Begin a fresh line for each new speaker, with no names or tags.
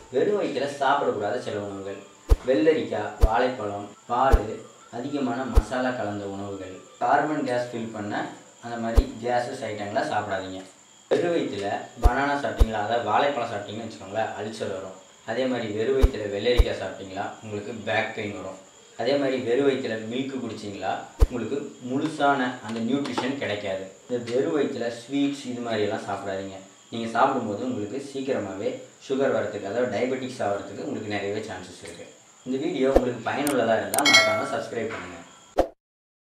வெறும் வயிற்றில் சாப்பிடக்கூடாத சில உணவுகள் வெள்ளரிக்காய் வாழைப்பழம் பால் அதிகமான மசாலா கலந்த உணவுகள் கார்பன் கேஸ் ஃபில் பண்ண அந்த மாதிரி கேஸஸ் ஐட்டங்களை சாப்பிடாதீங்க வெறும் வயிற்றில் பனானா சாப்பிட்டீங்களா அதாவது வாழைப்பழம் சாப்பிட்டீங்கன்னு வச்சுக்கோங்களேன் அல்சர் வரும் அதே மாதிரி வெறும் வயிற்றில் வெள்ளரிக்காய் சாப்பிட்டீங்களா உங்களுக்கு பேக் பெயின் வரும் அதே மாதிரி வெறும் வயிற்றில் மில்க் குடிச்சிங்களா உங்களுக்கு முழுசான அந்த நியூட்ரிஷன் கிடைக்காது இந்த வெறும் வயிற்றில் ஸ்வீட்ஸ் இது மாதிரியெல்லாம் சாப்பிடாதீங்க நீங்கள் சாப்பிடும்போது உங்களுக்கு சீக்கிரமாகவே சுகர் வரத்துக்கு அதாவது டயபெட்டிக்ஸ் ஆகிறதுக்கு உங்களுக்கு நிறையவே சான்சஸ் இருக்குது இந்த வீடியோ உங்களுக்கு பயனுள்ளதாக இருந்தால் மறக்காமல் சப்ஸ்கிரைப் பண்ணுங்கள்